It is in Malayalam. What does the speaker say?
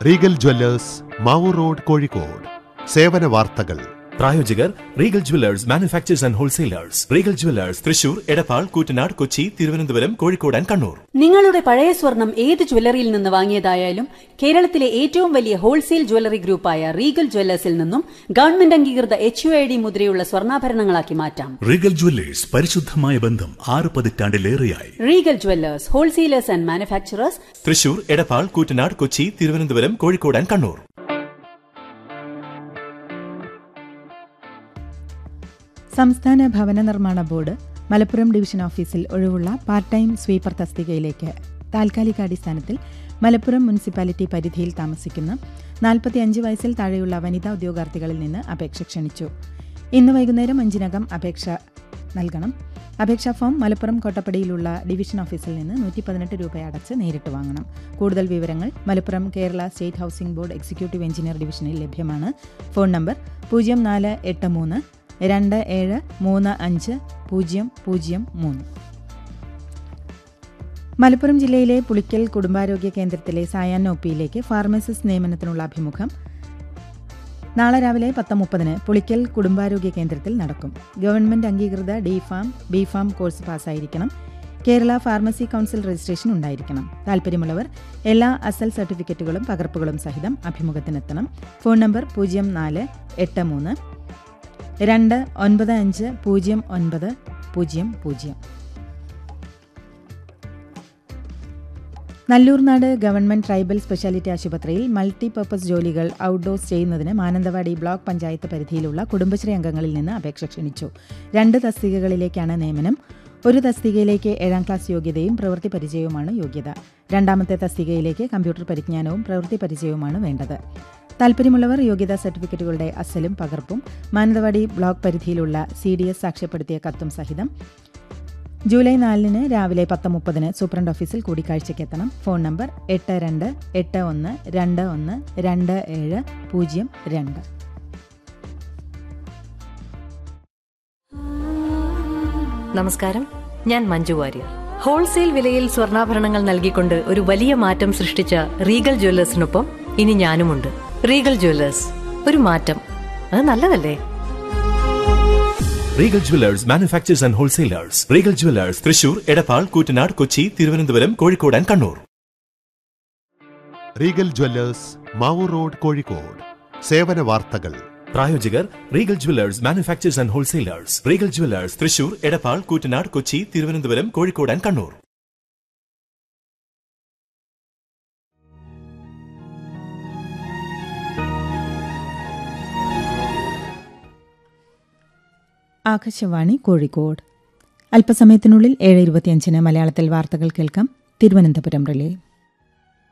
Regal jewellers Mavoor road Kozhikode സേവന വാർത്തകൾ പ്രായോജകർ Regal jewellers manufacturers and wholesalers Regal jewellers Thrissur Edappal Koottanad Kochi Thiruvananthapuram Kozhikode and Kannur നിങ്ങളുടെ പഴയ സ്വർണം ഏത് ജ്വല്ലറിയിൽ നിന്ന് വാങ്ങിയതായാലും കേരളത്തിലെ ഏറ്റവും വലിയ ഹോൾസെയിൽ ജ്വല്ലറി ഗ്രൂപ്പായ റീഗൽ ജ്വല്ലേഴ്സിൽ നിന്നും ഗവൺമെന്റ് അംഗീകൃത എച്ച് യു ഐ ഡി മുദ്രയുള്ള സ്വർണ്ണാഭരണങ്ങളാക്കി മാറ്റാം റീഗൽ ജ്വല്ലേഴ്സ് പരിശുദ്ധമായ ബന്ധം ആറ് പതിറ്റാണ്ടിലേറെയായി Regal jewellers wholesalers and manufacturers Thrissur Edappal Koottanad Kochi Thiruvananthapuram Kozhikode and Kannur സംസ്ഥാന ഭവന നിർമ്മാണ ബോർഡ് മലപ്പുറം ഡിവിഷൻ ഓഫീസിൽ ഒഴിവുള്ള പാർട്ട് ടൈം സ്വീപ്പർ തസ്തികയിലേക്ക് താൽക്കാലിക അടിസ്ഥാനത്തിൽ മലപ്പുറം മുനിസിപ്പാലിറ്റി പരിധിയിൽ താമസിക്കുന്ന നാൽപ്പത്തി അഞ്ച് വയസ്സിൽ താഴെയുള്ള വനിതാ ഉദ്യോഗാർത്ഥികളിൽ നിന്ന് അപേക്ഷ ക്ഷണിച്ചു ഇന്ന് വൈകുന്നേരം അഞ്ചിനകം അപേക്ഷ നൽകണം അപേക്ഷാ ഫോം മലപ്പുറം കോട്ടപ്പടിയിലുള്ള ഡിവിഷൻ ഓഫീസിൽ നിന്ന് നൂറ്റി പതിനെട്ട് രൂപ അടച്ച് നേരിട്ട് വാങ്ങണം കൂടുതൽ വിവരങ്ങൾ Malappuram Kerala state housing board executive engineer ഡിവിഷനിൽ ലഭ്യമാണ് ഫോൺ നമ്പർ പൂജ്യം നാല് എട്ട് മൂന്ന് രണ്ട് ഏഴ് മൂന്ന് അഞ്ച് പൂജ്യം പൂജ്യം മൂന്ന് മലപ്പുറം ജില്ലയിലെ പുളിക്കൽ കുടുംബാരോഗ്യ കേന്ദ്രത്തിലെ സായാഹ്ന ഒപ്പിയിലേക്ക് ഫാർമസിസ്റ്റ് നിയമനത്തിനുള്ള അഭിമുഖം നാളെ രാവിലെ പത്ത് മുപ്പതിന് പുളിക്കൽ കുടുംബാരോഗ്യ കേന്ദ്രത്തിൽ നടക്കും ഗവൺമെന്റ് അംഗീകൃത D pharm B pharm course പാസ്സായിരിക്കണം കേരള ഫാർമസി കൗൺസിൽ രജിസ്ട്രേഷൻ ഉണ്ടായിരിക്കണം താല്പര്യമുള്ളവർ എല്ലാ അസൽ സർട്ടിഫിക്കറ്റുകളും പകർപ്പുകളും സഹിതം അഭിമുഖത്തിനെത്തണം ഫോൺ നമ്പർ പൂജ്യം നാല് എട്ട് മൂന്ന് രണ്ട് ഒൻപത് അഞ്ച് പൂജ്യം ഒൻപത് പൂജ്യം പൂജ്യം നല്ലൂർനാട് ഗവൺമെന്റ് ട്രൈബൽ സ്പെഷ്യാലിറ്റി ആശുപത്രിയിൽ മൾട്ടി പർപ്പസ് ജോലികൾ ഔട്ട്ഡോഴ്സ് ചെയ്യുന്നതിന് മാനന്തവാടി ബ്ലോക്ക് പഞ്ചായത്ത് പരിധിയിലുള്ള കുടുംബശ്രീ അംഗങ്ങളിൽ നിന്ന് അപേക്ഷ ക്ഷണിച്ചു രണ്ട് തസ്തികകളിലേക്കാണ് നിയമനം ഒരു തസ്തികയിലേക്ക് ഏഴാം ക്ലാസ് യോഗ്യതയും പ്രവൃത്തി പരിചയവുമാണ് യോഗ്യത രണ്ടാമത്തെ തസ്തികയിലേക്ക് കമ്പ്യൂട്ടർ പരിജ്ഞാനവും പ്രവൃത്തി പരിചയവുമാണ് വേണ്ടത് താല്പര്യമുള്ളവർ യോഗ്യതാ സർട്ടിഫിക്കറ്റുകളുടെ അസലും പകർപ്പും മാനന്തവാടി ബ്ലോക്ക് പരിധിയിലുള്ള സി ഡി എസ് സാക്ഷ്യപ്പെടുത്തിയ കത്തും സഹിതം ജൂലൈ നാലിന് രാവിലെ പത്ത് മുപ്പതിന് സൂപ്രണ്ട് ഓഫീസിൽ കൂടിക്കാഴ്ചയ്ക്ക് എത്തണം ഫോൺ നമ്പർ എട്ട് രണ്ട് എട്ട് ഒന്ന് രണ്ട് ഒന്ന് രണ്ട് ഏഴ് പൂജ്യം രണ്ട് നമസ്കാരം ഞാൻ മഞ്ജു വാര്യർ ഹോൾസെയിൽ വിലയിൽ സ്വർണ്ണാഭരണങ്ങൾ നൽകിക്കൊണ്ട് ഒരു വലിയ മാറ്റം സൃഷ്ടിച്ച റീഗൽ ജ്വല്ലേഴ്സിനൊപ്പം ഇനി ഞാനുമുണ്ട് റീഗൽ ജ്വല്ലേഴ്സ് ഒരു മാറ്റം അത് നല്ലതല്ലേ Regal jewellers manufacturers and wholesalers Regal jewellers Thrissur Edappal Koottanad Kochi Thiruvananthapuram Kozhikode and Kannur Regal jewellers Mavoor road Kozhikode സേവന വാർത്തകൾ പ്രായോജകർ Regal jewellers manufacturers and wholesalers Regal jewellers Thrissur Edappal Koottanad Kochi Thiruvananthapuram Kozhikode and Kannur Akashvani Kozhikode അല്പസമയത്തിനുള്ളിൽ ഏഴ് ഇരുപത്തിയഞ്ചിന് മലയാളത്തിൽ വാർത്തകൾ കേൾക്കാം തിരുവനന്തപുരം റിലേ